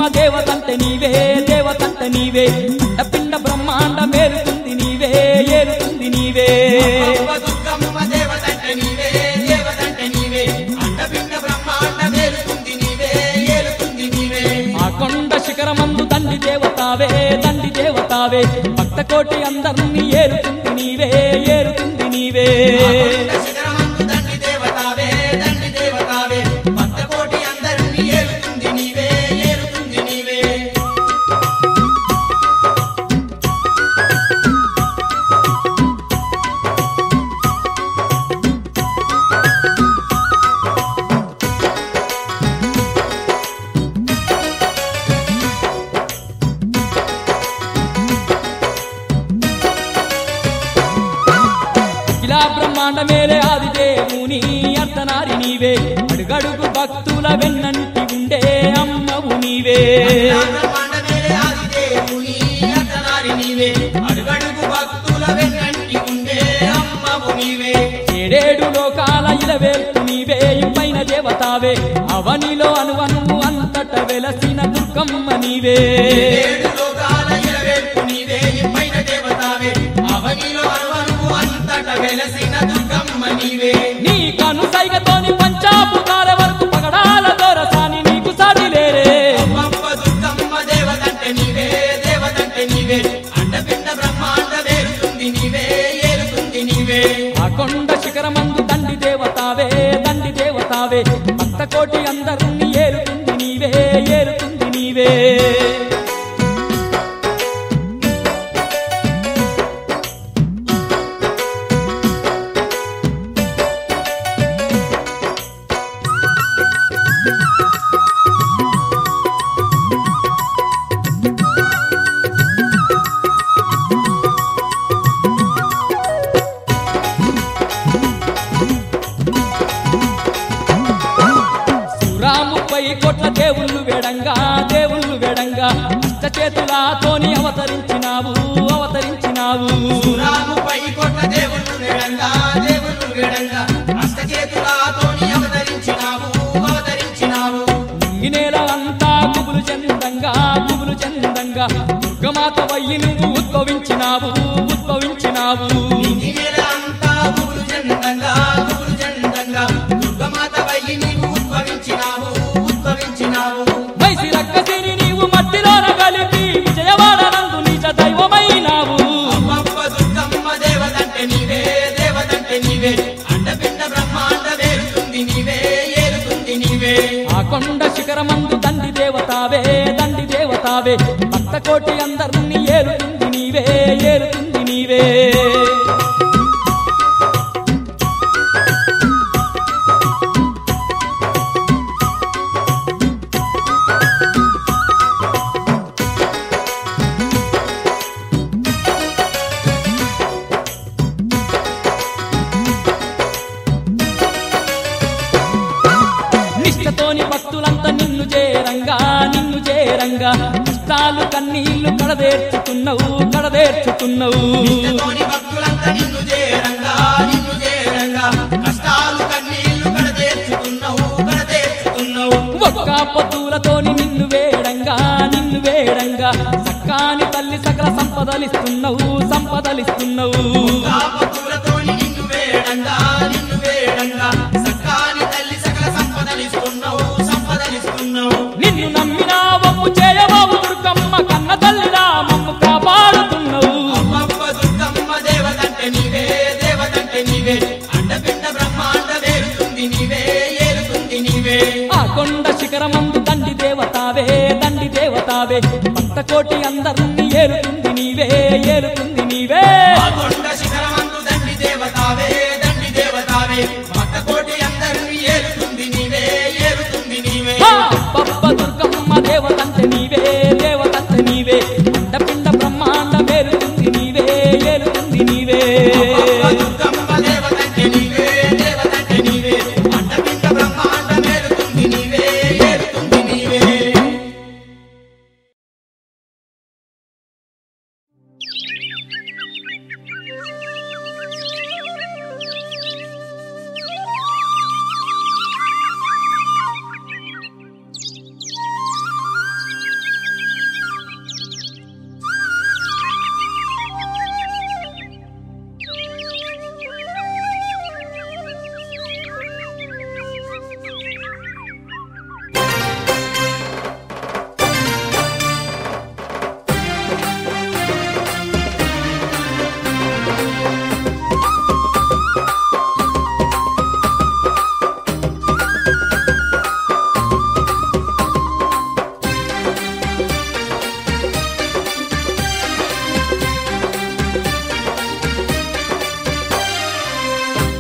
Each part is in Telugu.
దేవతంటే నీవే దేవతంటే నీవే పిండ బ్రహ్మాండ మేలుతుంది నీవే ఏలుతుంది నీవే అమ్మ దుర్గమ్మ దేవతంటే నీవే దేవతంటే నీవే అండపిండ బ్రహ్మాండ మేలుతుంది నీవే ఏలుతుంది నీవే ఆ కొండ శిఖరమందు దండి దేవతావే దండి దేవతావే భక్త కోటి అందరినీ ఏలుతుంది నీవే ఏలుతుంది నీవే కొండ శిఖరమందు దండి దేవతావే దండి దేవతావే భక్త కోటి అందరినీ ఏలుతుంది నీవే ఏలుతుంది నీవే ఇలా బ్రహ్మాండ మేలే ఆది దేవుని అర్ధనారి నీవే అడుగడుగు భక్తుల వెన్నంటి ఉండే అమ్మవు నీవే బ్రహ్మాండ మేలే ఆది దేవుని అర్ధనారి నీవే అడుగడుగు భక్తుల వెన్నంటి ఉండే అమ్మవు నీవే ఏడేడు లోకాల ఇలవేల్పు నీవే పైన దేవతావే అవనిలో అనువనువు అంతట వెలసిన దుర్గమ్మ నీవే ఏడు లోకాల ఇలవేల్పు నీవే పైన దేవతావే అవనిలో అనువనువు అంతట వెలసిన దుర్గమ్మ నీవే నీ కను సైగతోని పంచాభూతాల వరకు పగడాల దొరసాని నీకు సాటి లేరే అమ్మ దుర్గమ్మ దేవతంటే నీవే దేవతంటే నీవే అండపిండ బ్రహ్మాండ వేరుతుంది నీవే ఏలుతుంది నీవే ఆ కొండ శిఖరమందు దండి దేవతావే దండి దేవతావే భక్త కోటి అందరినీ ఏలుతుంది నీవే ఏలుతుంది నీవే సురాముపై కోట్ల దేవుళ్ళు వేడంగా దేవుళ్ళు వేడంగా అష్ట చేతులతోని అవతరించినావు అవతరించినావు రాముపై కొట్ట దేవుళ్ళు వేడంగా దేవుళ్ళు వేడంగా అష్టచేతులతోని అవతరించినావు అవతరించినావు నింగినేల అంతా గుబులు చందంగా గుబులు చందంగా దుర్గమాత వయ్యి నువ్వు ఉద్భవించినావు ఉద్భవించినావు ఈ నెల అంతా ఊరు చందంగా ఊరు చందంగా దుర్గమాత వయ్యి నీవు ఉద్భవించినావు ఉద్భవించినావు మైసి రక్కసిని నీవు మట్టిలోన కలిపి విజయవాడనందు నిజ దైవమైనావు అమ్మమ్మ దుర్గమ్మ దేవతంటే నీవే దేవతంటే నీవే అండపిండ బ్రహ్మాండ వేరుతుంది నీవే ఏలుతుంది నీవే ఆ కొండ శిఖరమందు దండి దేవతావే దండి దేవతావే భక్త కోటి అందరినీ ఏలుతుంది నీవే ఏలుతుంది నీవే నిష్టతోని భక్తులంతా నిన్ను చేరంగా నిన్ను చేరంగా కష్టాలు కన్నీళ్లు కడదేర్చుతున్నావు కడదేర్చుతున్నావు తోని భక్తులంతా నిన్ను చేరంగా నిన్ను చేరంగా కష్టాలు కన్నీళ్లు కడతీర్చుతున్నావు కడతీర్చుతున్నావు ఒక్క పొత్తులతోని నిన్ను వేడంగా నిన్ను వేడంగా సక్కాని తల్లి సకల సంపదలిస్తున్నావు సంపదలిస్తున్నావు కాపతులతోని నిన్ను వేడంగా నిన్ను వేడంగా సక్కాని తల్లి సకల సంపదలిస్తున్నావు సంపదలిస్తున్నావు నిన్ను నమ్మినా వమ్ము చేయబాబు దుర్గమ్మ కన్న తల్లిరా మమ్ము కాపాడుతున్నావు అమ్మమ్మ దుర్గమ్మ దేవతంటే నీవే దేవతంటే నీవే అండపిండ బ్రహ్మాండ వేరుతుంది నీవే ఏలుతుంది నీవే ఆ కొండ శిఖరమందు దండి దేవతావే దండి దేవతావే భక్త కోటి అందరినీ ఏలుతుంది నీవే ఏలుతుంది నీవే ఆ కొండ శిఖరమందు దండి దేవతావే దండి దేవతావే భక్త కోటి అందరినీ ఏలుతుంది నీవే ఏలుతుంది నీవే హా! పప్ప దుర్గమ్మ దేవతంటే నీవే దేవతంటే నీవే అండపిండ బ్రహ్మాండ మేలుతుంది నీవే ఏలుతుంది నీవే అమ్మమ్మ దుర్గమ్మ దేవతంటే నీవే దేవతంటే నీవే అండపిండ బ్రహ్మాండ మేలుతుంది నీవే ఏలుతుంది నీవే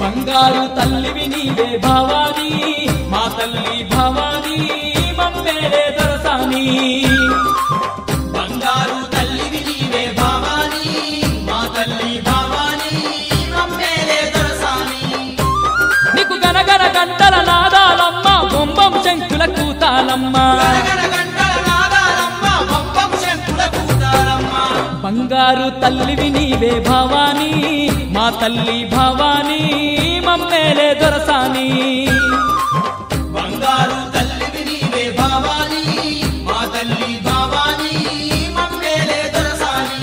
బంగారు తల్లివి నీవే భావాని మా తల్లి భావాని మమ్మేలే దొరసాని బంగారు తల్లివి నీవే భావాని మా తల్లి భావాని మమ్మేలే దొరసాని నీకు గనగన గంటల నాదాలమ్మ బొంబం శంకుల కూతాలమ్మ గరగర గంటల నాదాలమ్మ పంపం శంకుల కూతారమ్మ బంగారు తల్లివి నీవే భావాని మా తల్లి భావాని మమ్మేలే దొరసాని బంగారు తల్లివి నీవే భావాని మా తల్లి భావాని మమ్మేలే దొరసాని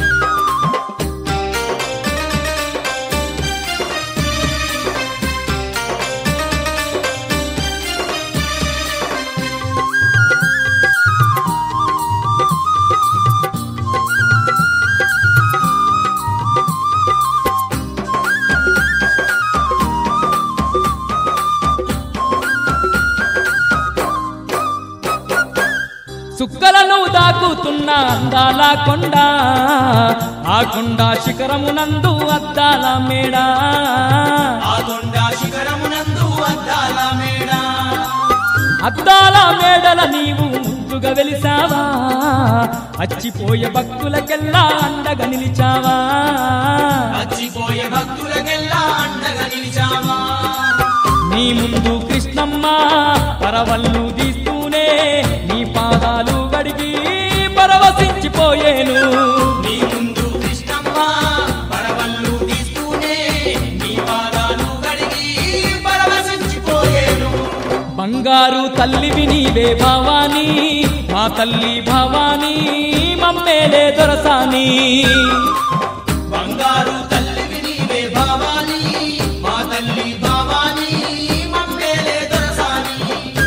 సుక్కలను దాకుతున్న అందాల కొండ ఆ కొండ శిఖరమునందు అద్దాల మేడ ఆ కొండ శిఖరమునందు అద్దాల మేడ అద్దాల మేడల నీవు ముందుగా వెలిసావా అచ్చిపోయే భక్తులకెల్లా అండగా నిలిచావా వచ్చిపోయే భక్తులకెల్లా అండగా నిలిచావా నీ ముందు కృష్ణమ్మ పరవళ్ళు తీస్తూనే నీ పాదాలు గడిగి పరవశించిపోయేను నీ ముందు కృష్ణమ్మ పరవళ్ళు తీస్తూనే నీ పాదాలు గడిగి పరవశించిపోయేను బంగారు తల్లివి నీవే భావాని మా తల్లి భావాని మమ్మేలే దొరసాని బంగారు తల్లివి నీవే భావాని మా తల్లి భావాని మమ్మేలే దొరసాని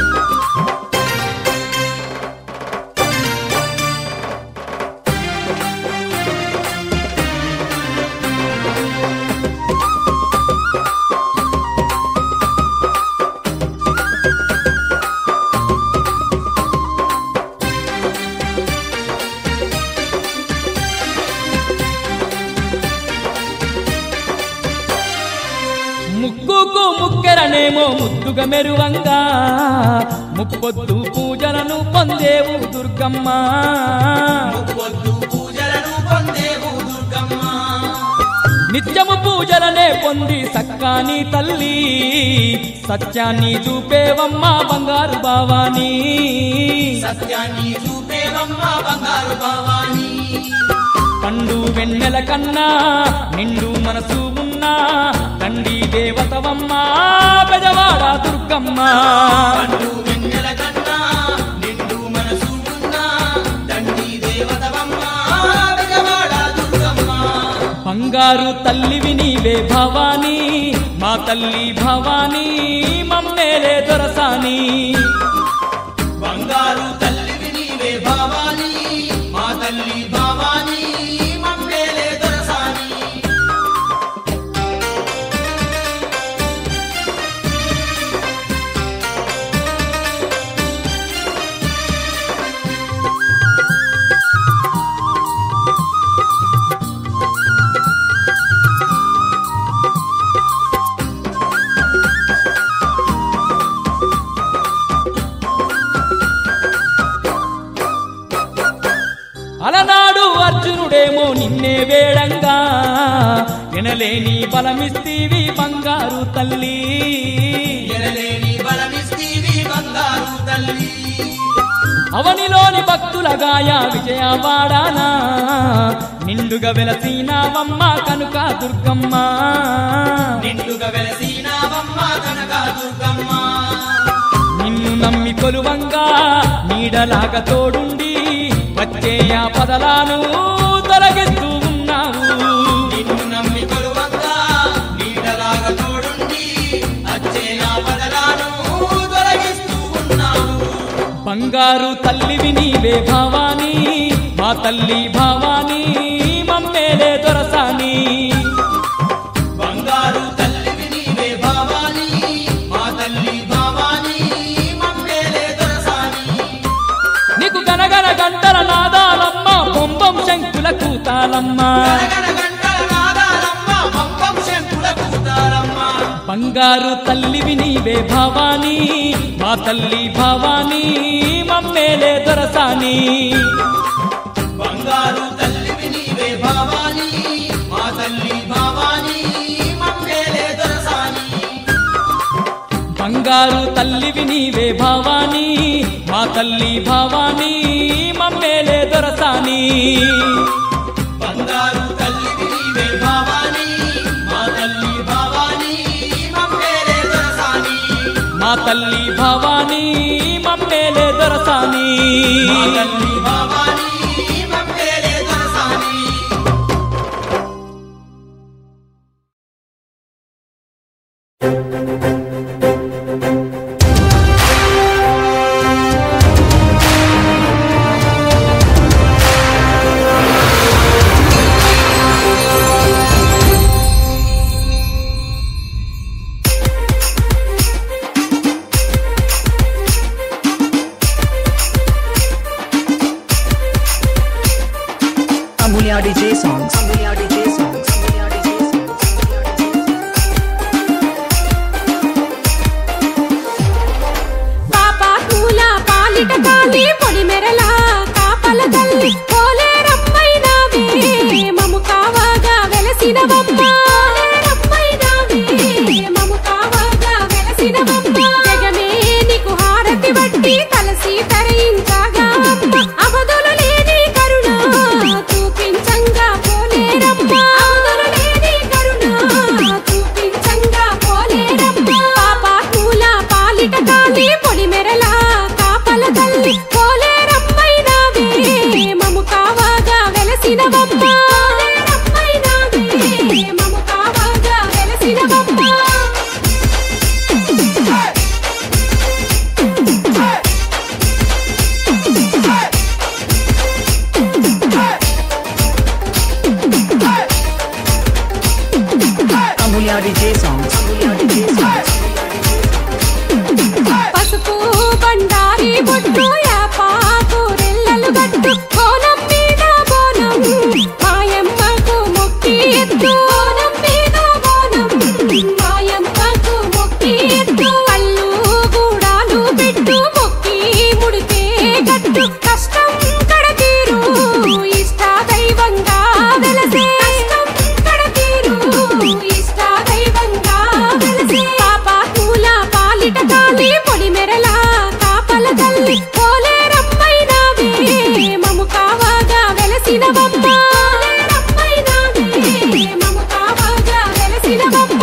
ముక్కుకు ముక్కెరనేమో ముద్దుగా మెరువంగా ముప్పొద్దు పూజలను పొందేవు దుర్గమ్మ పొద్దు పూజలను పొందేవు దుర్గమ్మ నిత్యము పూజలనే పొంది సక్కాని తల్లి సత్యాన్ని చూపేవమ్మ బంగారు భావాని సత్యాన్ని చూపేవమ్మ బంగారు భావాని పండు వెన్నెల కన్నా నిండు మనసు ఉన్నా తండ్రి దేవతవమ్మ పెదవాడ దుర్గమ్మ పండు వెన్నెల కన్నా నిండు మనసు ఉన్న దండి దేవతవమ్మ బెజవాడ దుర్గమ్మ బంగారు తల్లివి నీవే భవాని మా తల్లి భవాని మమ్మేలే దొరసాని బంగారు తల్లివి నీవే భావాని మా తల్లి భావాని మమ్మేలే దొరసాని అలనాడు అర్జునుడేమో నిన్నే వేడంగా ఎనలేని బలమిస్తీవి బంగారు తల్లి ఎనలేని బలమిస్తీవి బంగారు తల్లి అవనిలోని భక్తుల గాయ విజయవాడానా నిండుగా వెలసీనావమ్మ కనుక దుర్గమ్మ నిండుగా వెలసినావమ్మ కనక దుర్గమ్మ నిన్ను నమ్మి కొలువంగా నీడలాగా తోడుండి వచ్చే ఆ పదలాను తొలగిస్తూ ఉన్నావు నిన్ను నమ్మి కొలువంగా నీడలాగా తోడుండి అచ్చే నా బదలాను తొలగిస్తూ ఉన్నావు బంగారు తల్లివి నీవే భావాని మా తల్లి భావాని మమ్మేలే దొరసాని బంగారు తల్లివి నీవే భావాని మా తల్లి భావాని మమ్మేలే దొరసాని నీకు గనగన గంటల నాదాలమ్మ బొంబం శంకుల కూతాలమ్మ గణగణ గంటల నాదాలమ్మ పంపం శంకుల కూతారమ్మ బంగారు తల్లివి నీవే భవానీ మా తల్లి భవానీ మమ్మేలే దొరసాని బంగారు తల్లివి నీవే భవానీ మా తల్లి భవానీ మమ్మేలే దొరసాని బంగారు తల్లివి నీవే భవానీ మా తల్లి భవానీ మమ్మేలే దొరసాని బంగారు తల్లివి నీవే భవానీ మా తల్లి భవానీ మమ్మేలే దొరసాని మా తల్లి భవానీ మమ్మేలే దొరసాని మా తల్లి భవానీ మమ్మేలే దొరసాని Amulya DJ songs. Amulya DJ songs. Amulya DJ songs. పాప కూల పాలిట కాలి పొడి మెరల కాపల తల్లి పోలే రమ్మైనావే మము కావాగా వెలసిన బొమ్మ రమ్మైనావే మము కావాగా వెలసిన బొమ్మ జగమే నీకు హారతి వట్టి తలసి తరయించగా అవధులు లేని కరుణ చూపించంగా పోలే రమ్మ అవధులు లేని కరుణ చూపించంగా పోలే రమ్మ పాప కూల పాలిట కాలి పొడి మెరల కాపల తల్లి పోలే రమ్మైనావే మము కావాగా వెలసిన బొమ్మ రమ్మైనావే మము కావాగా వెలసిన బొమ్మ Amulya DJ songs. Amulya DJ songs. పసుపు బండారి బొట్టు యాపాకు రెల్లలు గట్టు కోనం మీద బోనం మాయమ్మకు మొక్కి ఎత్తు కోనం మీద బోనం మాయమ్మకు మొక్కి ఎత్తు కళ్ళు గూడాలు పెట్టు మొక్కి ముడితే గట్టు కష్టం కడతీరు ఇష్ట దైవంగా వెలసే కష్టం కడతీరు ఇష్ట దైవంగా వెలసే పాప కూల పాలిట కాలి పొడి మెరల కాపల తల్లి పోలే రమ్మైనావే మము కావాగా వెలసిన బొమ్మ రమ్మైనావే మము కావాగా వెలసిన బొమ్మ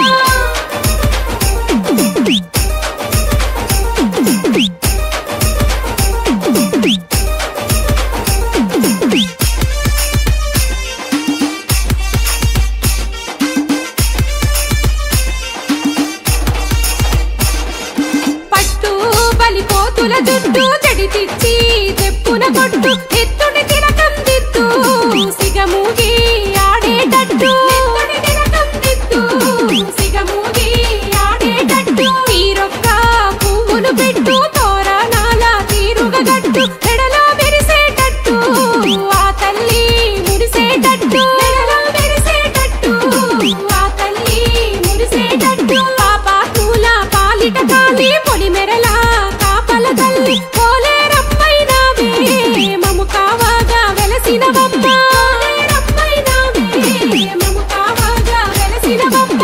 పట్టు బలిపోతుల జుట్టు జడితిచ్చి తెప్పున కొట్టు ఎత్తుడి తిలకం దిద్దు సిగమూగి ఆడేటట్టు ఎత్తుడి తిలకం దిద్దు సిగమూగి ఆడేటట్టు తీరొక్క పువ్వులు పెట్టు తోరణాల తీరుగ గట్టు మెడలో మెరిసేటట్టు ఆ తల్లి మురిసేటట్టు మెడలో మెరిసేటట్టు ఆ తల్లి మురిసేటట్టు పాప కూల పాలిట కాలి పొడి మెరల కాపల తల్లి పోలే రమ్మైనావే మము కావాగా వెలసిన బొమ్మ రమ్మైనావే మము కావాగా వెలసిన బొమ్మ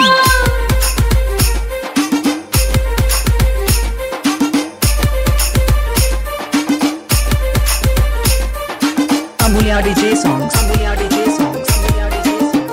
Amulya DJ songs. Amulya DJ songs. Amulya DJ songs.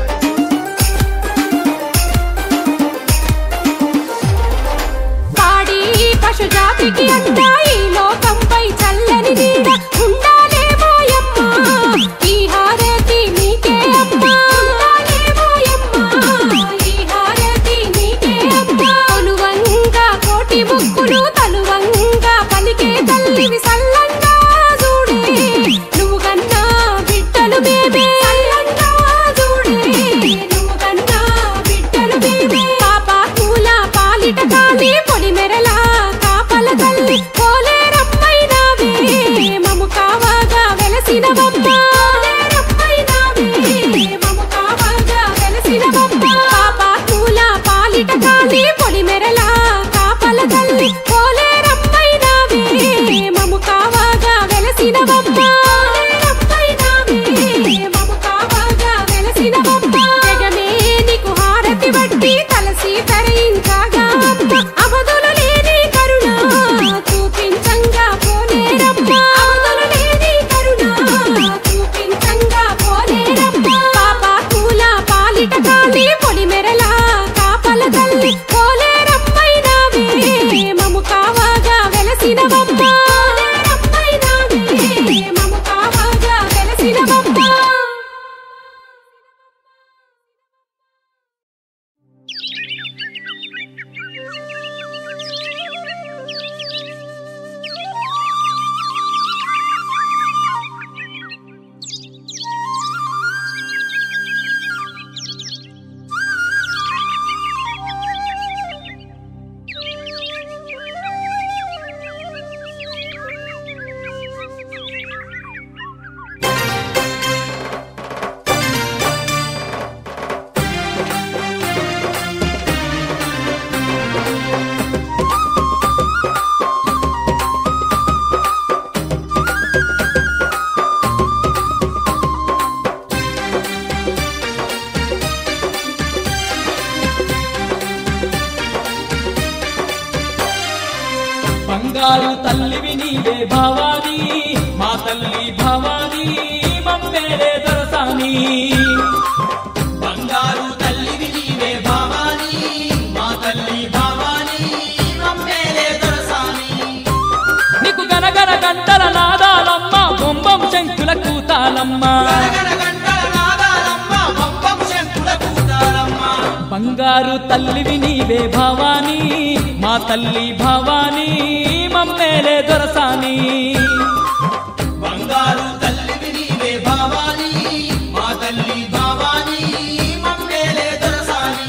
పాడి పశు జాతికి అంతా ఈ లోకంపై చల్లని నీడ ఉండాలేమోయమ్మ ఈ హారతి నీకే అమ్మ ఉండాలేమోయమ్మ ఈ హారతి నీకే అమ్మ కొలువంగా కోటి ముక్కులు తలువంగా పలికే తల్లివి సల్లంగా చూడే నువ్వు కన్నా బిడ్డలు మేము బంగారు తల్లివి నీవే భవానీ మా తల్లి భవానీ మమ్మేలే దొరసాని బంగారు తల్లివి నీవే భవానీ మా తల్లి భవానీ మమ్మేలే దొరసాని నీకు గనగన గంటల నాదాలమ్మ బొంబం శంకుల కూతాలమ్మ గరగర గంటల నాదాలమ్మ పంపం శంకుల కూతారమ్మ బంగారు తల్లివి నీవే భవానీ మా తల్లి భవానీ మమ్మేలే దొరసాని బంగారు తల్లివి నీవే భవానీ మా తల్లి భవానీ మమ్మేలే దొరసాని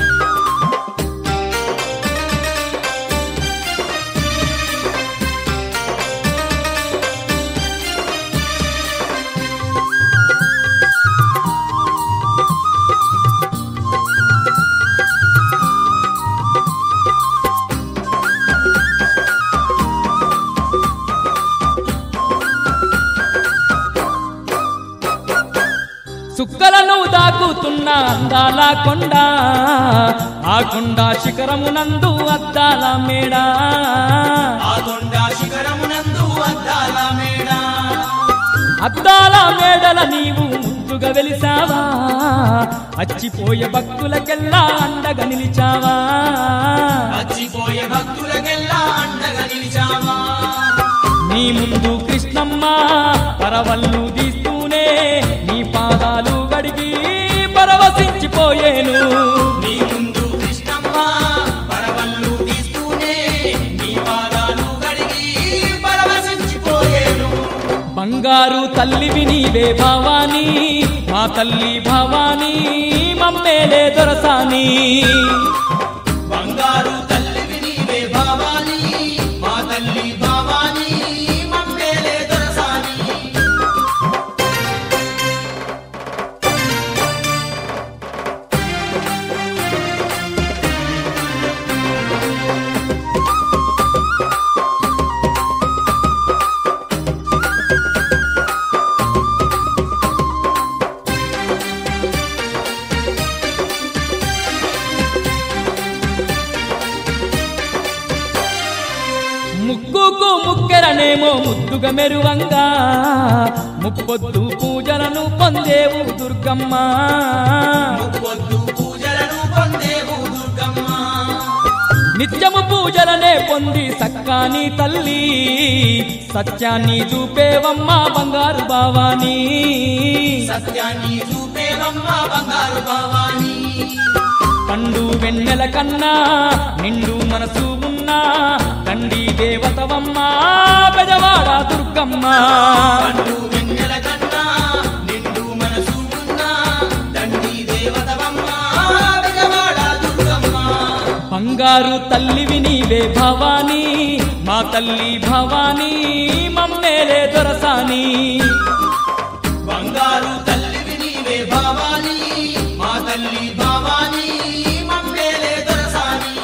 సుక్కలను దాకుతున్న అందాల కొండ ఆ కొండ శిఖరమునందు అద్దాల మేడ ఆ కొండ శిఖరమునందు అద్దాల మేడ అద్దాల మేడల నీవు ముద్దుగా వెలిసావా అచ్చిపోయే భక్తులకెల్లా అండగా నిలిచావా వచ్చిపోయే భక్తులకెల్లా అండగా నిలిచావా నీ ముందు కృష్ణమ్మ పరవళ్ళు తీస్తూనే నీ పాదాలు గడిగి పరవశించిపోయేను నీ ముందు కృష్ణమ్మ పరవళ్ళు తీస్తూనే నీ పాదాలు గడిగి పరవశించిపోయేను బంగారు తల్లివి నీవే భవానీ మా తల్లి భవానీ మమ్మేలే దొరసాని బంగారు తల్లివి నీవే భవానీ మా తల్లి భవానీ మమ్మేలే దొరసాని ముక్కుకు ముక్కెరనేమో ముద్దుగా మెరువంగా ముప్పొద్దు పూజలను పొందేవు దుర్గమ్మ పొద్దు పూజలను పొందేవు దుర్గమ్మ నిత్యము పూజలనే పొంది సక్కాని తల్లి సత్యాన్ని చూపేవమ్మ బంగారు భావాని సత్యాన్ని చూపేవమ్మ బంగారు భవానీ పండు వెన్నెల కన్నా నిండు మనసు ఉన్నా తండ్రి దేవతవమ్మ పెదవాడ దుర్గమ్మ పండు వెన్నెల కన్నా నిండు మనసు ఉన్న దండి దేవతవమ్మ బెజవాడ దుర్గమ్మ బంగారు తల్లివి నీవే భవానీ మా తల్లి భవానీ మమ్మేలే దొరసాని బంగారు తల్లివి నీవే భవానీ మా తల్లి భవానీ మమ్మేలే దొరసాని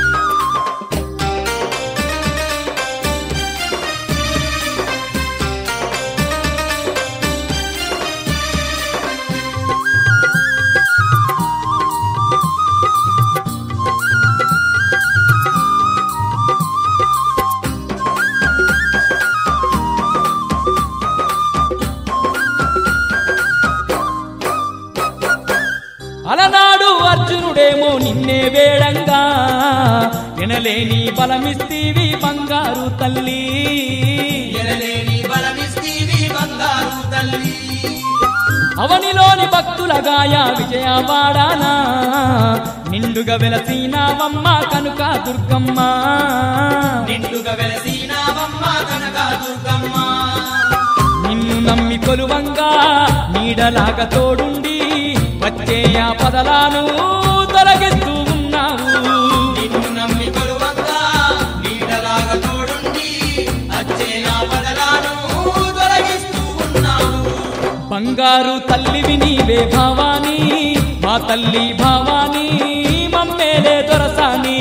అలనాడు అర్జునుడేమో నిన్నే వేడంగా ఎనలేని బలమిస్తీవి బంగారు తల్లి ఎనలేని బలమిస్తీవి బంగారు తల్లి అవనిలోని భక్తుల గాయ విజయవాడానా నిండుగా వెలసినావమ్మ కనుక దుర్గమ్మ నిండుగా వెలసినావమ్మ కనక దుర్గమ్మ నిన్ను నమ్మి కొలువంగా నీడలాగా తోడుండి వచ్చే ఆ పదలాను తొలగిస్తూ ఉన్నావు నిన్ను నమ్మి కొలువంగా నీడలాగా తోడుండి అచ్చే నా బదలాను తొలగిస్తూ ఉన్నావు బంగారు తల్లివి నీవే భావాని మా తల్లి భావాని మమ్మేలే దొరసాని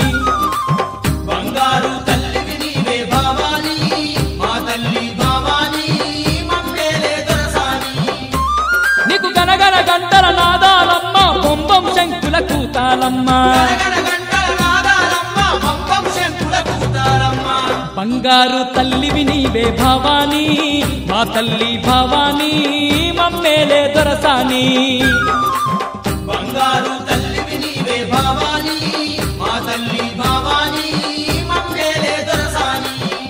బంగారు తల్లివి నీవే భవానీ మా తల్లి భవానీ మమ్మేలే దొరసాని నీకు గనగన గంటల నాదాలమ్మ బొంబం శంకుల కూతాలమ్మ గరగర గంటల నాదాలమ్మ పంపం శంకుల కూతారమ్మ బంగారు తల్లివి నీవే భవానీ మా తల్లి భవానీ మమ్మేలే దొరసాని బంగారు తల్లివి నీవే భావాని మా తల్లి భావాని మమ్మేలే దొరసాని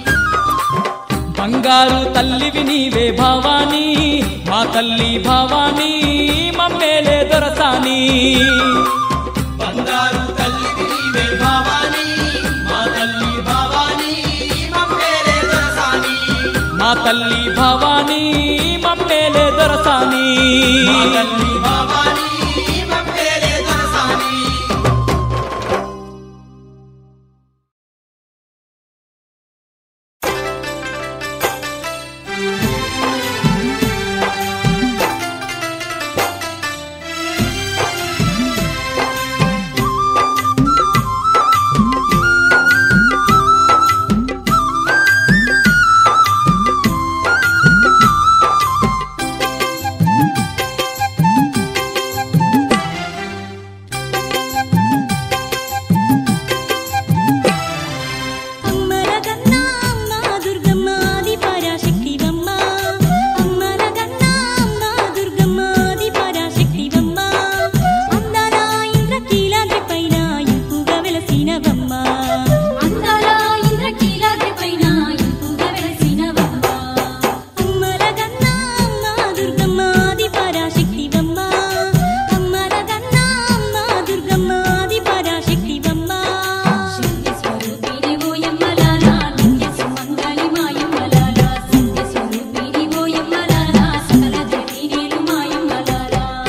బంగారు తల్లివి నీవే భవానీ మా తల్లి భవానీ మమ్మేలే దొరసాని బంగారు తల్లివి నీవే భావాని మా తల్లి భావాని మమ్మేలే దొరసాని మా తల్లి భవానీ మమ్మేలే దొరసాని మా తల్లి భావాని మమ్మేలే దొరసాని అమ్మలగన్న అమ్మ దుర్గమ్మ ఆది పరాశక్తివమ్మ అమ్మలగన్న అమ్మ దుర్గమ్మ ఆది పరాశక్తివమ్మ అందాల ఇంద్రకీలాద్రి పైన ఇంపుగా వెలసినవమ్మ అందాల ఇంద్రకీలాద్రి పైన ఇంపుగా వెలసినవమ్మ. అమ్మలగన్న అమ్మ దుర్గమ్మ ఆది పరాశక్తివమ్మ అమ్మలగన్న అమ్మ దుర్గమ్మ ఆది పరాశక్తివమ్మ శక్తి స్వరూపిణి ఓయమ్మలాల, నిత్య సుమంగళి మాయమ్మలాల. సత్య స్వరూపిణి ఓయమ్మలాల, సకల జగతినేలు మాయమ్మలాల.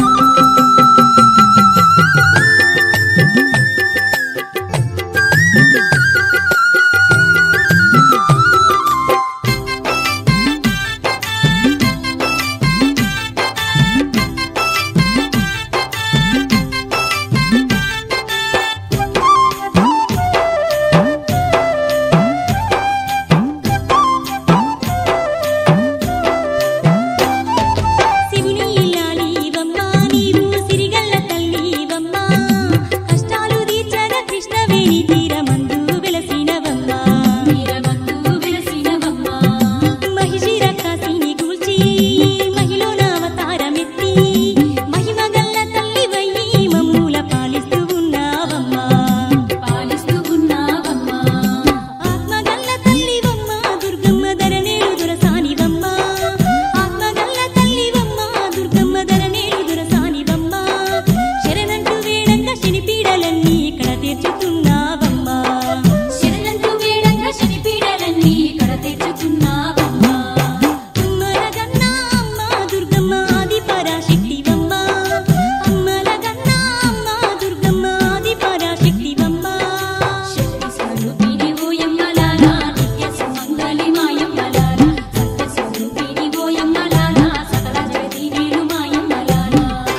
శివుని ఇల్లాలివమ్మ నీవు సిరిగల్ల తల్లివమ్మ కష్టాలు తీర్చగా కృష్ణవేణి తీరమందు వెలసినవమ్మ వీరబంధు వెలసినవమ్మ. మహిషి రకాసిని గూల్చి మహిళన అవతారమెత్తి మహిమ గల్ల తల్లివయ్యి మమ్ముల పాలిస్తూ ఉన్నావమ్మ పాలిస్తూ ఉన్నావమ్మ. ఆత్మగల్ల తల్లివమ్మ దుర్గమ్మ ధరనేలు దురసానివమ్మ ఆత్మగల్ల తల్లివమ్మ దుర్గమ్మ ధరనేలు దురసానివమ్మ శరణంటూ వేడంగా శనిపీడలన్నీ ఇక్కడ తీర్చుతున్నావమ్మ శరణంటూ వేడంగా శనిపీడలన్నీ ఇక్కడ తెచ్చుతున్నావమ్మ. అమ్మలగన్న అమ్మ దుర్గమ్మ ఆది పరాశక్తివమ్మ అమ్మలగన్న అమ్మ దుర్గమ్మ ఆది పరాశక్తివమ్మ శక్తి స్వరూపిణి ఓయమ్మలాల, నిత్య సుమంగళి మాయమ్మలాల. సత్య స్వరూపిణి ఓయమ్మలాల, సకల జగతినేలు మాయమ్మలాల.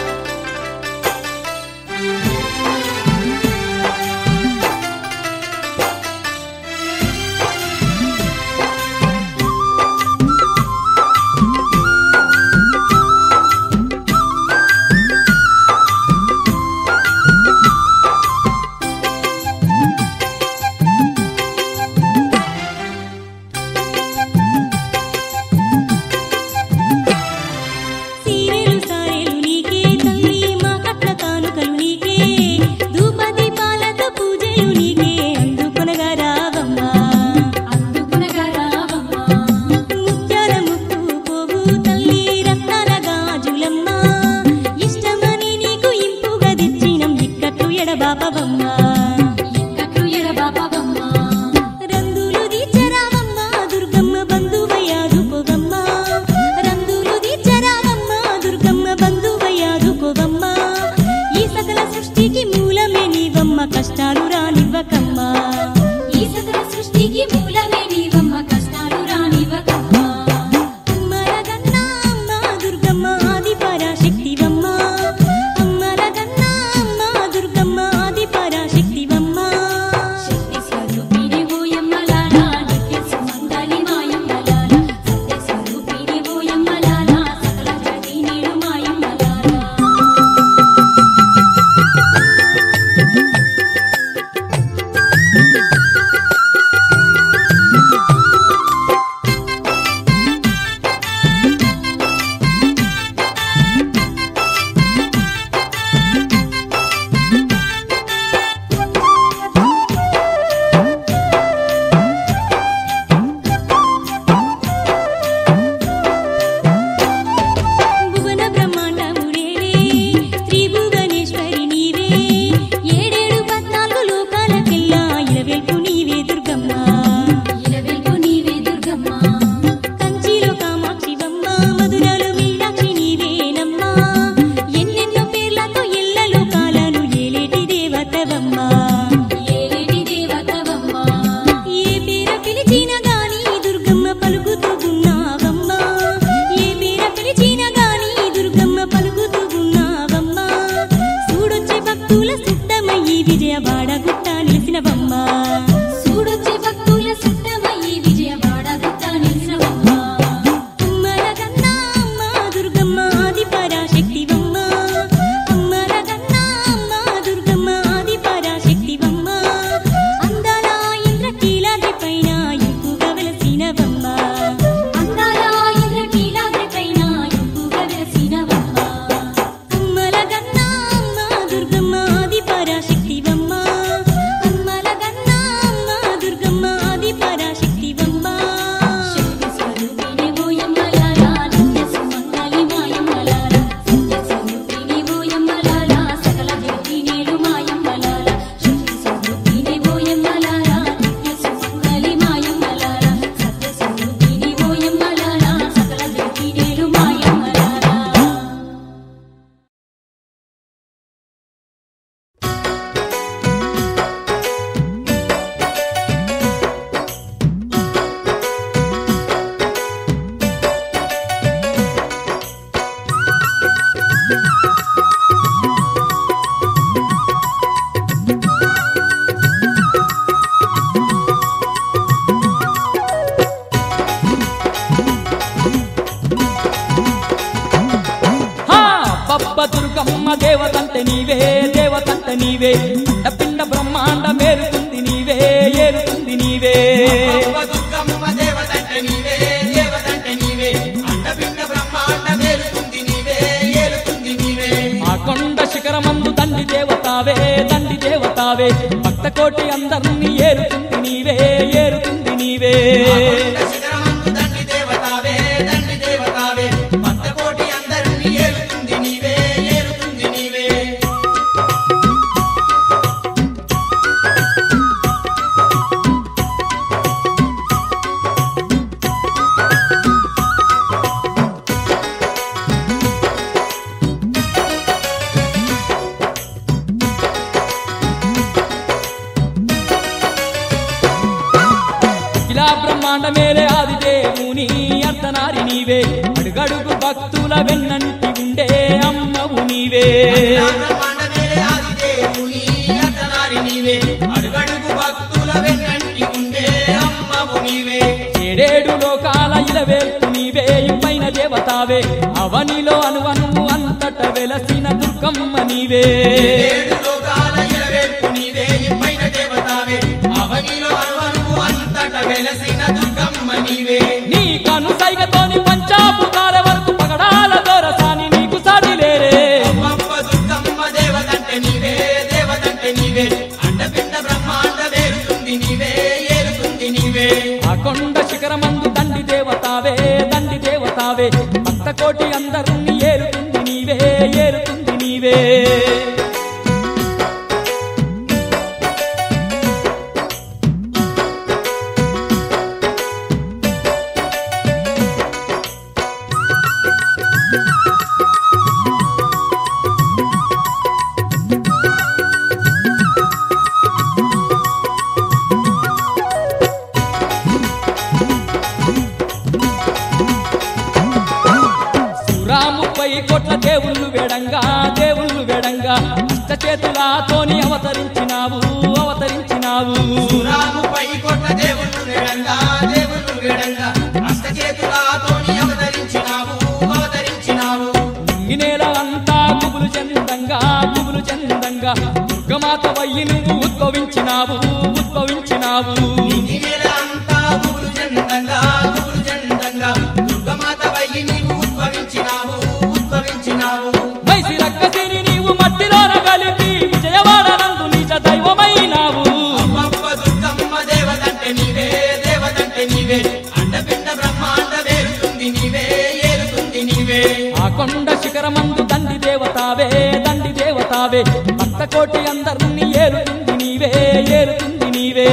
సీరెలు సారెలు నీకే తల్లి మా కట్ల కానుకలు నీకే ధూప దీపాలతో పూజలు నీకే అందుకొనగా రావమ్మ అందుకునగా రావమ్మ. ముత్యాల ముక్కు పోవు తల్లి రత్నాల గాజులమ్మ ఇష్టమని నీకు ఇంపుగా తెచ్చినం ఇక్కట్లు ఎడబాపవమ్మ ఇక్కట్లు ఎడబాపవమ్మ. రందులు దీచరావమ్మ దుర్గమ్మ బంధువయ్యాదుకోవమ్మ రందులు దీచరావమ్మ దుర్గమ్మ బంధువయ్యాదుకోవమ్మ ఈ సకల సృష్టికి మూలమే నీవమ్మ కష్టాలు రానివ్వకమ్మ ఈ సకల సృష్టికి మూలమే నీవమ్మ కష్టాలు రానివ్వకమ్మ. అమ్మలగన్న అమ్మ దుర్గమ్మ ఆది పరాశక్తివమ్మ అమ్మలగన్న అమ్మ దుర్గమ్మ ఆది పరాశక్తివమ్మ శక్తి స్వరూపిణి ఓయమ్మలాల, నిత్య సుమంగళి మాయమ్మలాల. సత్య స్వరూపిణి ఓయమ్మలాల, సకల జగతినేలు మాయమ్మలాల. అమ్మలగన్న వెలసినవమ్మ చూడొచ్చి భక్తుల సుట్టమయ్యి విజయవాడ గుట్ట నిలిసినవమ్మ అమ్మల గన్నా అమ్మ దుర్గమ్మ ఆది పరాశక్తివమ్మ అమ్మల గన్నా అమ్మ దుర్గమ్మ ఆది పరాశక్తివమ్మ అందాల ఇంద్రకీలాద్రి పైన ఎక్కువగా వెలసినవమ్మ అందాల ఇంద్రకీలాద్రి పైన ఎక్కువగా వెలసినవమ్మ అమ్మల గన్నా అమ్మ దుర్గమ్మ ఆది పరాశక్తివమ్మ అమ్మల గన్నా అమ్మ దుర్గమ్మ ఆది పరాశక్తివమ్మ శక్తి స్వరూపిణి ఓయమ్మలారా నిత్య సుమంగళి మాయమ్మలారా సత్య స్వరూపిణి ఓయమ్మలారా సకల జగతి నేడు మాయమ్మలారా శక్తి స్వరూపిణి ఓయమ్మలారా నిత్య సుమంగళి మాయమ్మలారా సత్య స్వరూపిణి ఓయమ్మలారా సకల జగతి నేడు మాయమ్మలారా హా బబ్బ దుర్గమ్మ దేవతంటే నీవే దేవతంటే నీవే పిండ బ్రహ్మాండ మేలుతుంది నీవే ఏలుతుంది నీవే అమ్మ దుర్గమ్మ దేవతంటే నీవే దేవతంటే నీవే అండపిండ బ్రహ్మాండ మేలుతుంది నీవే ఏలుతుంది నీవే ఆ కొండ శిఖరమందు దండి దేవతావే దండి దేవతావే భక్త కోటి అందరినీ ఏలుతుంది నీవే ఏలుతుంది నీవే కొండ శిఖరమందు దండి దేవతావే దండి దేవతావే భక్త కోటి అందరినీ ఏలుతుంది నీవే ఏలుతుంది నీవే ఇలా బ్రహ్మాండ మేలే ఆది దేవుని అర్ధనారి నీవే అడుగడుగు భక్తుల వెన్నంటి ఉండే అమ్మవు నీవే బ్రహ్మాండ మేలే ఆది దేవుని అర్ధనారి నీవే అడుగడుగు భక్తుల వెన్నంటి ఉండే అమ్మవు నీవే ఏడేడు లోకాల ఇలవేల్పు నీవే పైన దేవతావే అవనిలో అనువను అంతట వెలసిన దుర్గమ్మ నీవే ఏడు లోకాల ఇలవేల్పు నీవే ఇప్పైన దేవతావే అవనిలో అణువణువు అంతట వెలసిన దుర్గమ్మ నీవే నీ కను సైగతోని పంచాభూతాల వరకు పగడాల దొరసాని నీకు సాటి లేరే అమ్మమ్మ దుర్గమ్మ దేవతంటే నీవే దేవతంటే నీవే అండపిండ బ్రహ్మాండ వేరుతుంది నీవే ఏలుతుంది నీవే ఆ కొండ శిఖరమందు దండి దేవతావే దండి దేవతావే భక్త కోటి అందరినీ ఏలుతుంది నీవే ఏలుతుంది నీవే సురాముపై కోట్ల దేవుళ్ళు వేడంగా దేవుళ్ళు వేడంగా అష్ట చేతులతోని అవతరించినావు అవతరించినావు రాముపై కొట్ట దేవుళ్ళు వేడంగా దేవుళ్ళు వేడంగా అష్టచేతులతోని అవతరించినావు అవతరించినావు ఈ నేల అంతా కుబులు చందంగా కుబులు చందంగా దుర్గమాత వయ్యి నువ్వు ఉద్భవించినావు ఉద్భవించినావు ఈ నేల అంతా ఊరు చందంగా ఊరు చందంగా దుర్గమాత వయ్యి నీవు ఉద్భవించినావు ఉద్భవించినావు మైసి రక్కసిని నీవు మట్టిలోన కలిపి విజయవాడ నందు నిజ దైవమైనావు అమ్మమ్మ దుర్గమ్మ దేవతంటే నీవే దేవతంటే నీవే అండపిండ బ్రహ్మాండ వేరుతుంది నీవే ఏలుతుంది నీవే ఆ కొండ శిఖరమందు దండి దేవతావే దండి దేవతావే భక్త కోటి అందరినీ ఏలుతుంది నీవే ఏలుతుంది నీవే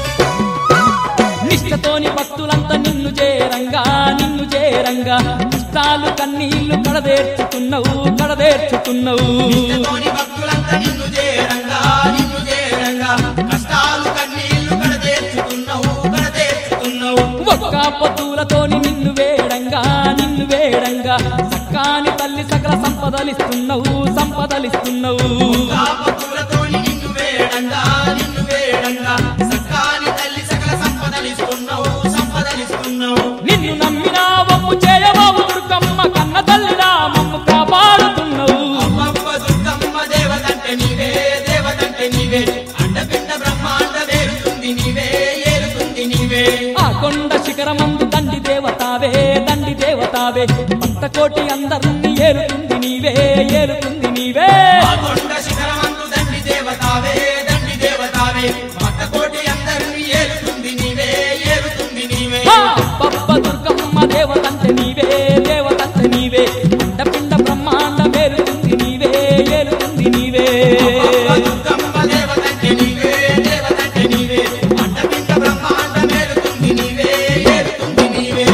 నిష్టతోని భక్తులంతా నిన్ను చేరంగా నిన్ను చేరంగా కష్టాలు కన్నీళ్లు కడదేర్చుతున్నావు కడదేర్చుతున్నావు నిత్యతోని భక్తులంతా నిన్ను చేరంగా నిన్ను చేరంగా కష్టాలు కన్నీళ్లు కడతీర్చుతున్నావు కడతీర్చుతున్నావు ఒక్క పొద్దులతోని నిన్ను వేడంగా నిన్ను వేడంగా సక్కాని తల్లి సకల సంపదలిస్తున్నావు సంపదలిస్తున్నావు కాపతులతోని నిన్ను వేడంగా నిన్ను వేడంగా సక్కాని తల్లి సకల సంపదలిస్తున్నావు సంపదలిస్తున్నావు నిన్ను నమ్మినా వమ్ము చేయబాబు దుర్గమ్మ కన్న తల్లిరా మమ్ము కాపాడుతున్నావు అమ్మమ్మ దుర్గమ్మ దేవతంటే నీవే దేవతంటే నీవే అండపిండ బ్రహ్మాండ వేరుతుంది నీవే ఏరుతుంది నీవే ఆ కొండ శిఖరమందు దండి దేవతావే దండి దేవతావే భక్త కోటి అందరిని ఏరుతుంది నీవే ఏరుతుంది నీవే ఆ కొండ శిఖరమందు దండి దేవతావే దండి దేవతావే భక్త కోటి అందరినీ ఏలుతుంది నీవే ఏలుతుంది నీవే ఆ పప్ప దుర్గమ్మ దేవతంటే నీవే దేవతంటే నీవే అండపిండ బ్రహ్మాండ ఏరుతుంది నీవే ఏరుతుంది నీవే అమ్మమ్మ దుర్గమ్మ దేవతంటే నీవే దేవతంటే నీవే అండపిండ బ్రహ్మాండం ఏలుతుంది నీవే ఏలుతుంది నీవే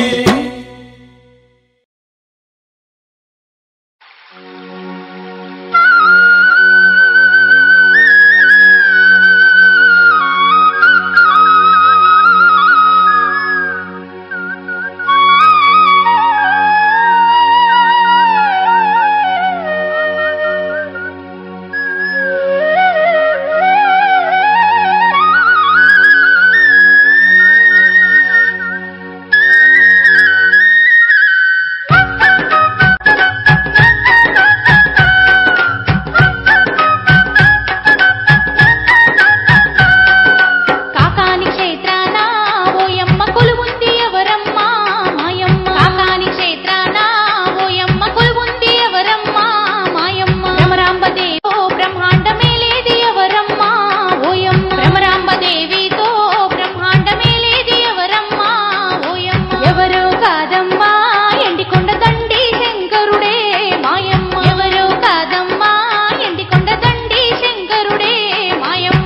కాకాని క్షేత్రాన ఓయమ్మ కొలువుంది ఎవరమ్మ మాయమ్మ కాకాని క్షేత్రాన ఓయమ్మ కొలువుంది ఎవరమ్మ మాయమ్మ భ్రమరాంబ దేవో బ్రహ్మాండమే లేది ఎవరమ్మ ఓయమ్మ భ్రమరాంబ దేవితో బ్రహ్మాండమే లేది ఎవరమ్మ ఓయమ్మ ఎవరు కాదమ్మా ఎండికొండ దండి శంకరుడే మాయమ్మ ఎవరు కాదమ్మా ఎండికొండ దండి శంకరుడే మాయమ్మ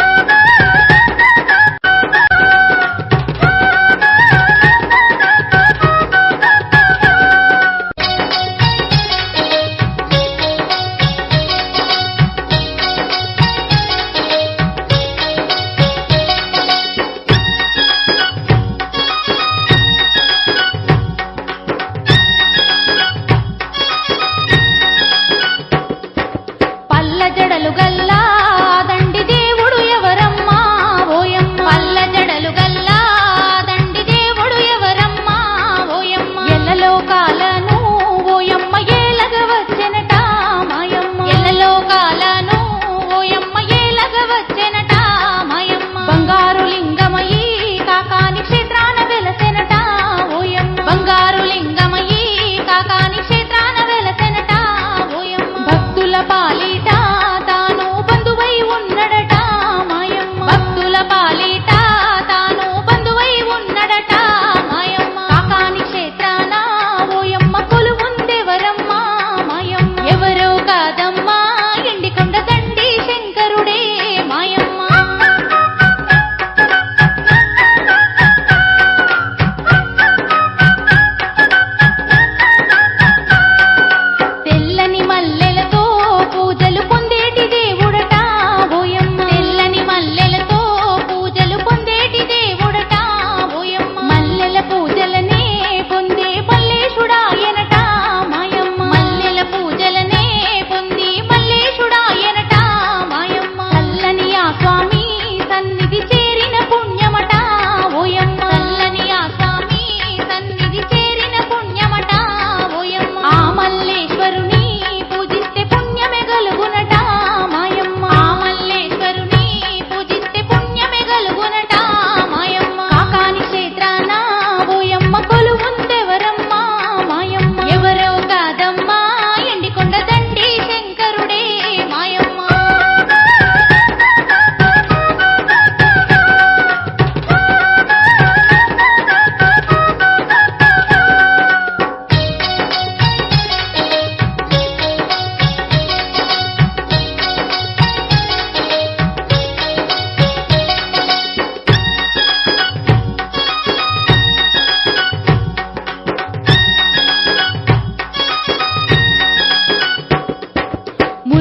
పల్ల జడలు గల్లా దండి దేవుడు ఎవరమ్మా ఓయమ్మ పల్ల జడలు గల్లా దండి దేవుడు ఎవరమ్మా ఓయమ్మ ఎల్లలో కాలను ఓయమ్మ ఏలగ వచ్చెనట మాయమ్మ ఎల్లలో కాలను ఓయమ్మ ఏలగ వచ్చెనట మాయమ్మ బంగారు లింగమయి కాకాని క్షేత్రాన వెలసెనట ఓయమ్మ బంగారు లింగమయి కాకాని క్షేత్రాన వెలసెనట ఓయమ్మ భక్తుల పాలిట తాను బంధువై ఉన్నడట మాయమ్మ భక్తుల పాలిట తాను బంధువై ఉన్నడట మాయమ్మ కాకాని క్షేత్రాన ఓయమ్మ కొలువుందెవరమ్మ మాయమ్మ ఎవరో కాదమ్మా ఎండికొండ దండి శంకరుడే మాయమ్మ తెల్లని మల్లెలతో పూజలు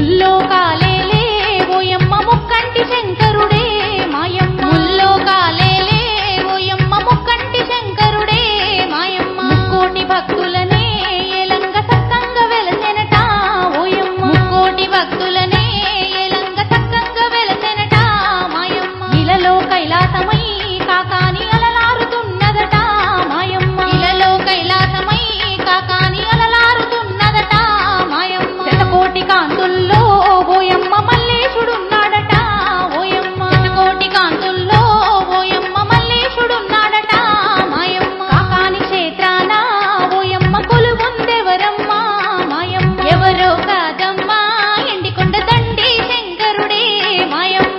ముల్లోకాలేలే ఓయమ్మ ముక్కంటి శంకరుడే మాయమ్మ ముల్లోకాలేలే ఓయమ్మ ముక్కంటి శంకరుడే మాయమ్మ ముక్కోటి భక్తులనే ఏలంగ సక్కంగా వెలసెనట ఓయమ్మ ముక్కోటి భక్తులనే ఏలంగ సక్కంగా వెలసెనట మాయమ్మ ఇలలో కైలాసమై కాకాని అలలారుతున్నదట మాయమ్మ ఇలలో కైలాసమై కాకాని అలలారుతున్నదట మాయమ్మ శతకోటి కాంతుల్లో ఓయమ్మ మల్లేశుడున్నాడట ఓయమ్మ శతకోటి కాంతుల్లో ఓయమ్మ మల్లేశుడున్నాడట మాయమ్మ కాకాని క్షేత్రాన ఓయమ్మ కొలువుందెవరమ్మ మాయమ్మ ఎవరో కాదమ్మా ఎండికొండ దండి శంకరుడే మాయమ్మ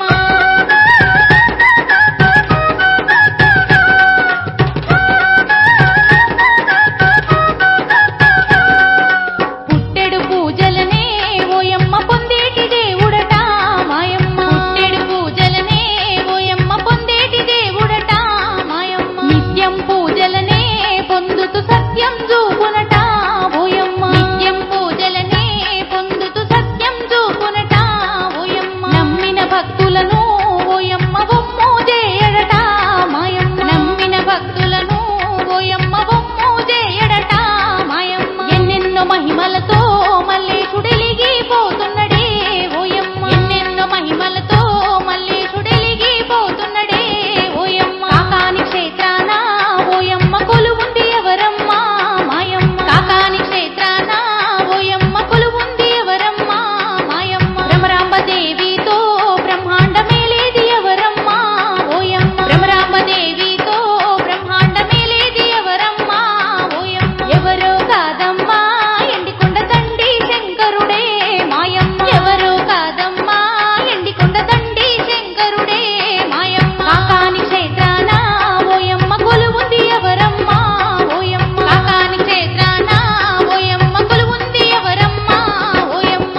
పుట్టెడు పూజలనే ఓయమ్మ పొందేటి దేవుడట మాయమ్మ పుట్టెడు పూజలనే ఓయమ్మ పొందేటి దేవుడట మాయమ్మ నిత్యం పూజలనే పొందుతూ సత్యం చూపునట ఓయమ్మ నిత్యం పూజలనే పొందుతూ సత్యం చూపునట ఓయమ్మ నమ్మిన భక్తులను ఓయమ్మ బొమ్ము చేయడట మాయమ్మ నమ్మిన భక్తులను ఓయమ్మ బొమ్ము చేయడట మాయమ్మ ఎన్నెన్నో మహిమలతో మల్లేశుడెలిగి పోతున్నడే ఓయమ్మ ఎన్నెన్నో మహిమలతో మల్లేశుడెలిగి పోతున్నడే ఓయమ్మ కాకాని క్షేత్రాన ఓయమ్మ కొలువుంది ఎవరమ్మ మాయమ్మ కాకాని క్షేత్రాన ఓయమ్మ కొలువుంది ఎవరమ్మ మాయమ్మ భ్రమరాంబ దేవితో బ్రహ్మాండమేలేది ఎవరమ్మ ఓయమ్మ భ్రమరాంబ దేవితో బ్రహ్మాండమేలేది ఎవరమ్మ ఓయమ్మ ఎవరో కాదమ్మా ఎండికొండ దండి శంకరుడే మాయమ్మ ఎవరో కాదమ్మా ఎండికొండ దండి శంకరుడే మాయమ్మ కాకాని క్షేత్రాన ఓయమ్మ కొలువుంది ఎవరమ్మ ఓయమ్మ కాకాని క్షేత్రాన ఓయమ్మ కొలువుంది ఎవరమ్మ ఓయమ్మ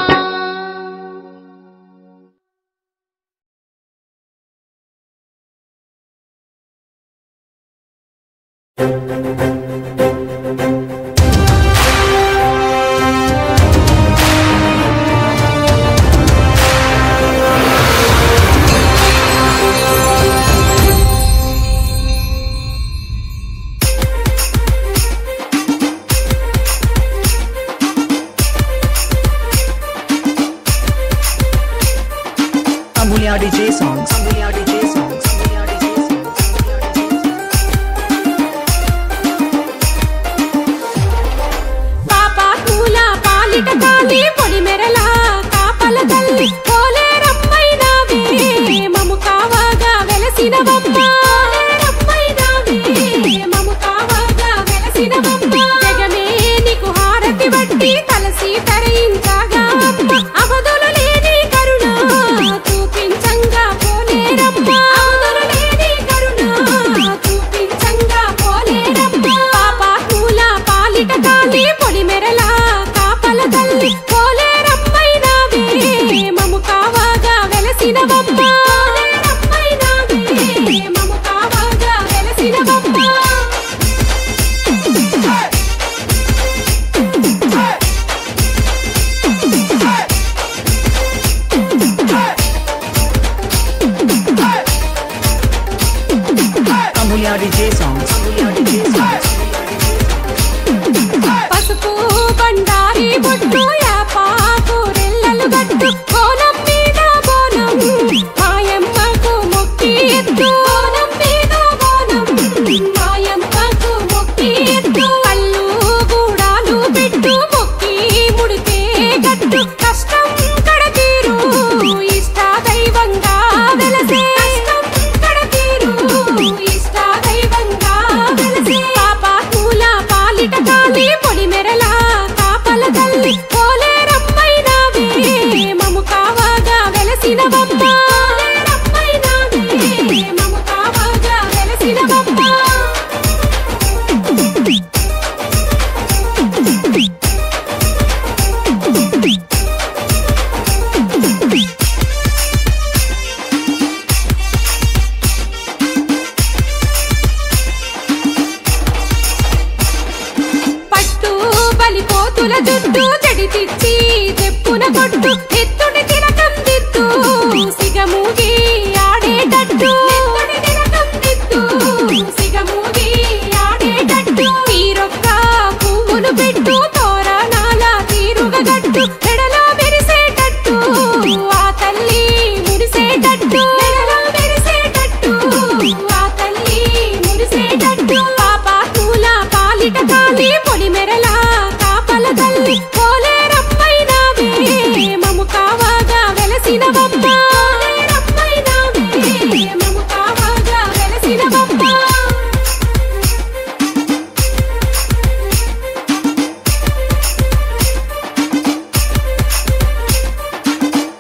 Amulya DJ songs. Amulya DJ songs. Amulya DJ songs. పాప కూల పాలిట కాలి పొడి మెరల కాపల తల్లి కోలేరమ్మైనావే మము కావగా వెలసినవమ్మ కోలేరమ్మైనావే మము కావగా వెలసినవమ్మ జగమే నీకు హారతి వట్టి తలసి తరయించగా అవధులు లేని కరుణ చూపించంగా Poleramma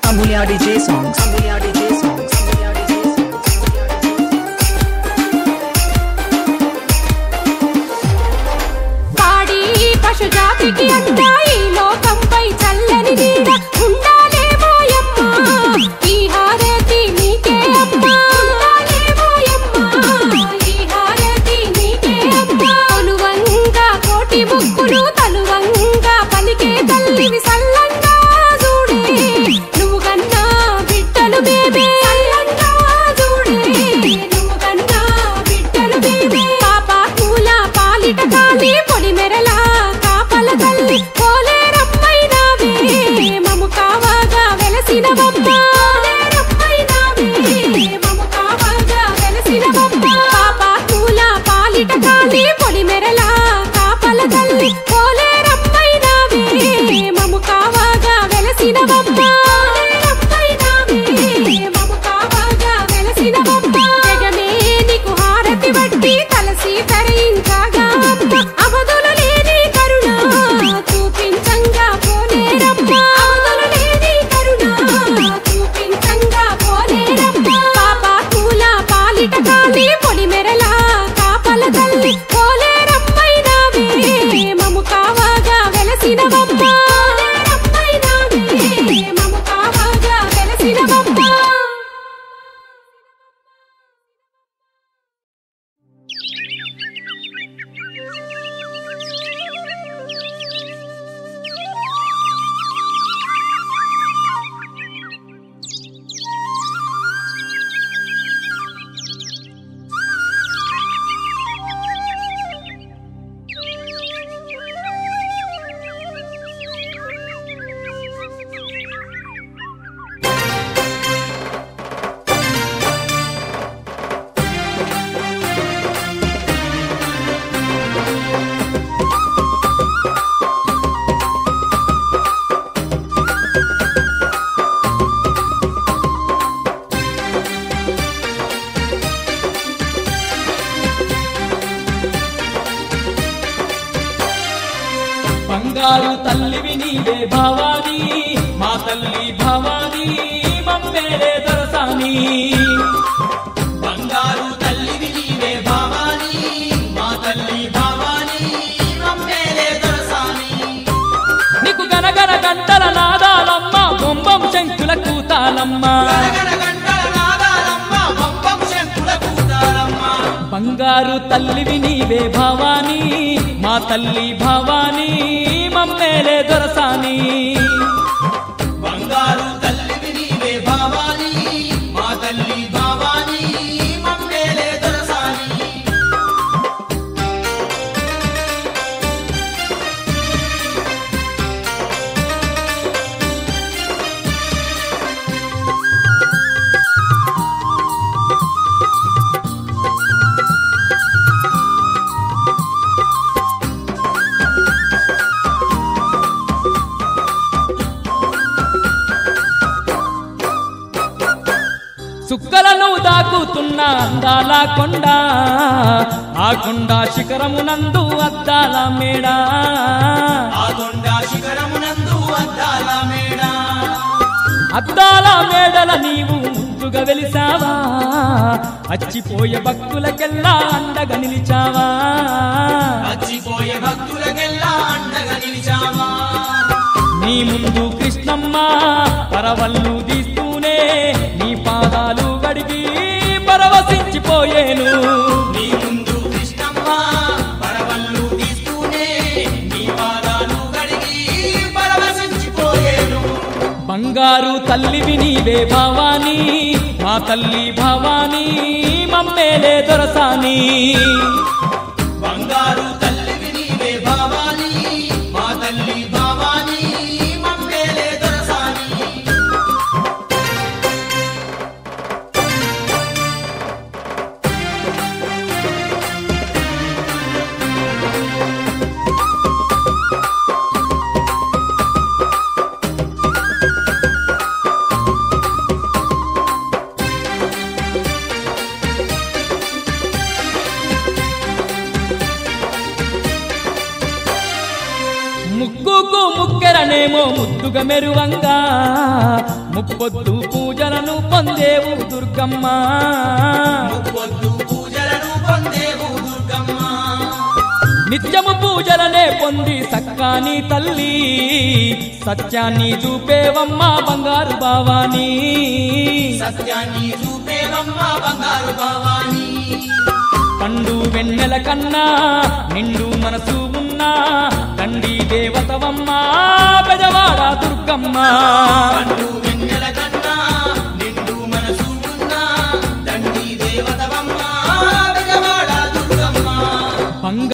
Amulya DJ songs. Amulya DJ songs. Amulya DJ songs. పాడి పశు జాతికి అంట ఈ లోకంపై చల్లని నీడ ఉండాలేమోయమ్మ ఈ హారతి నీకే అమ్మా ఉండాలేమోయమ్మ ఈ హారతి నీకే అమ్మా కొలువంగా కోటి ముక్కులు తలువంగా పలికే తల్లివి సల్లంగా చూడే నువ్వు కన్నా బిడ్డలు మేమే సల్లంగా చూడే నువ్వు కన్నా బిడ్డలు మేమే పాప కూల పాలిట కాలి పొడి మెరలా కాపల తల్లి పోలేరమ్మైనావే మము కావాగా వెలసిన మము కావాగా వెలసిన పాప కూల పాలిట కాలి పొడి మెరలా కాపల తల్లి పోలేరమ్మైనావే మము కావాగా వెలసిన మము కావాగా వెలసిన జగమే నీకు హారతి వడ్డి తలసి తరించగా అవధులు లేని కరుణ చూపించంగా పోలేరమ్మ అవధులు లేని కరుణ చూపించంగా పోలేరమ్మ పాప కూల పాలిట కాలి పొడి మెరలా కాపల తల్లి పోలేరమ్మైనావే మము కావాగా వెలసిన మము కావాగా వెలసిన బంగారు తల్లివి నీవే భవానీ మా తల్లి భవానీ మమ్మేలే దొరసాని బంగారు తల్లివి నీవే భావాని మా తల్లి భావాని మమ్మేలే దొరసాని నీకు గనగన గంటల నాదాలమ్మ బొంబం శంకుల కూతాలమ్మ గరగర గంటల నాదాలమ్మ బొప్పం శంకుల కూతారమ్మ బంగారు తల్లివి నీవే భవానీ మా తల్లి భవానీ మమ్మేలే దొరసాని బంగారు తల్లివి నీవే భావాని మా తల్లి భావాని మమ్మేలే దొరసాని సుక్కలను దాకుతున్న అందాల కొండ ఆ కొండ శిఖరమునందు అద్దాల మేడ ఆ కొండ శిఖరమునందు అద్దాల మేడ అద్దాల మేడల నీవు ముందుగా వెలిసావా అచ్చిపోయే భక్తులకెల్లా అండగా నిలిచావా వచ్చిపోయే భక్తులకెల్లా అండగా నిలిచావా నీ ముందు కృష్ణమ్మ పరవళ్ళు తీస్తూనే నీ పాదాలు గడిగి పరవశించిపోయేను నీ ముందు కృష్ణమ్మ పరవళ్ళు తీస్తూనే నీ పాదాలు గడిగి పరవశించిపోయేను బంగారు తల్లివి నీవే భవానీ మా తల్లి భవానీ మమ్మేలే దొరసాని బంగారు తల్లివి నీవే భావాని మా తల్లి భావాని మమ్మేలే దొరసాని ముక్కుకు ముక్కెరనేమో ముద్దుగా మెరువంగా ముప్పొద్దు పూజలను పొందేవు దుర్గమ్మ పొద్దు పూజలను పొందేవు దుర్గమ్మ నిత్యము పూజలనే పొంది సక్కాని తల్లి సత్యాన్ని చూపేవమ్మ బంగారు భావాని సత్యాన్ని చూపేవమ్మ బంగారు భవాని పండు వెన్నెల కన్నా నిండు మనసు ఉన్నా తండ్రి దేవతవమ్మ పెదవాడ దుర్గమ్మ పండు వెన్నెల కన్నా నిండు మనసు ఉన్న తండ్రి దేవతవమ్మ బెజవాడ దుర్గమ్మ బంగారు